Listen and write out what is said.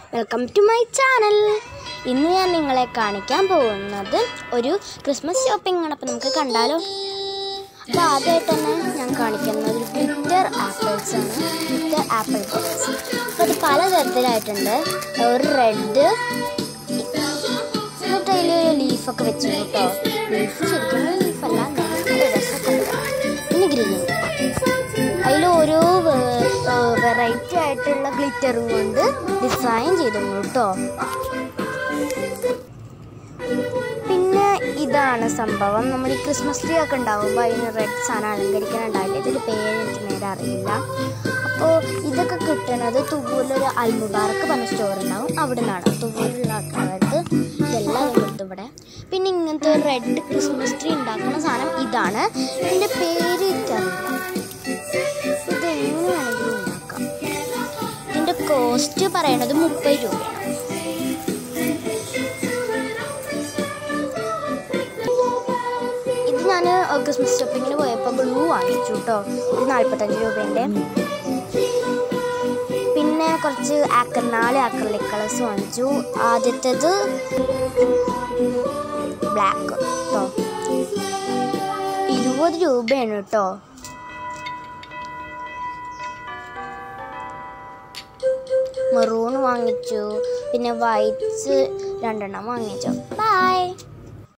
welcome to my channel ഇന്ന് ഞാൻ നിങ്ങളെ കാണിക്കാൻ പോകുന്നത് ഒരു ക്രിസ്മസ് ഷോപ്പിംഗ് ആണ് അപ്പോൾ നമുക്ക് കണ്ടാലോ അപ്പോൾ ആദ്യമായിട്ട് തന്നെ ഞാൻ കാണിക്കുന്നത് ഒരു ഗ്ലിറ്റർ ആപ്പിൾസ് ആണ് ഗ്ലിറ്റർ ആപ്പിൾ ബോക്സ് അപ്പോൾ അത് പല തരത്തിലായിട്ടുണ്ട് ഒരു റെഡ് എന്നിട്ട് അതിൽ ഒരു ലീഫൊക്കെ വെച്ചു കേട്ടോ ലീഫ് ശരിക്കും ലീഫല്ല നല്ല രസമൊക്കെ ഉണ്ട് പിന്നെ ഗ്രീൻ അതിൽ ഓരോ വെറൈറ്റി ആയിട്ടുള്ള ഗ്ലിറ്ററും കൊണ്ട് ഡിസൈൻ ചെയ്തിരുന്നു കേട്ടോ പിന്നെ ഇതാണ് സംഭവം നമ്മൾ ഈ ക്രിസ്മസ് ട്രീ ഒക്കെ ഉണ്ടാകുമ്പോൾ അതിന് റെഡ് സാധനം അലങ്കരിക്കാനുണ്ടാവില്ല ഇതിൻ്റെ പേര് എനിക്ക് നേരെ അറിയില്ല അപ്പോൾ ഇതൊക്കെ കിട്ടുന്നത് തുവൂരിലൊരു അൽമുബാർക്ക് പറഞ്ഞ സ്റ്റോർ ഉണ്ടാവും അവിടെ നിന്നാണ് തുവൂരിലുള്ള ആൾക്കാർക്ക് ഇതെല്ലാം കൊടുത്തു ഇവിടെ പിന്നെ ഇങ്ങനത്തെ ഒരു റെഡ് ക്രിസ്മസ് ട്രീ ഉണ്ടാക്കുന്ന സാധനം ഇതാണ് ഇതിൻ്റെ പേര് എനിക്കറിയില്ല ഇത് എങ്ങനെ വേണമെങ്കിലും ഉണ്ടാക്കാം ഇതിൻ്റെ കോസ്റ്റ് പറയണത് മുപ്പത് രൂപയാണ് ഇത് ഞാൻ ക്രിസ്മസ് ഷോപ്പിങ്ങിന് പോയപ്പോൾ ഗ്ലൂ വാങ്ങിച്ചു കേട്ടോ ഇത് നാൽപ്പത്തഞ്ച് രൂപേൻ്റെ പിന്നെ കുറച്ച് ആക്കർ നാല് ആക്രലിക് കളേഴ്സ് വാങ്ങിച്ചു ആദ്യത്തേത് ബ്ലാക്ക് കേട്ടോ ഇരുപത് രൂപയാണ് കേട്ടോ മെറൂൺ വാങ്ങിച്ചു പിന്നെ വൈറ്റ്സ് രണ്ടെണ്ണം വാങ്ങിച്ചു ബൈ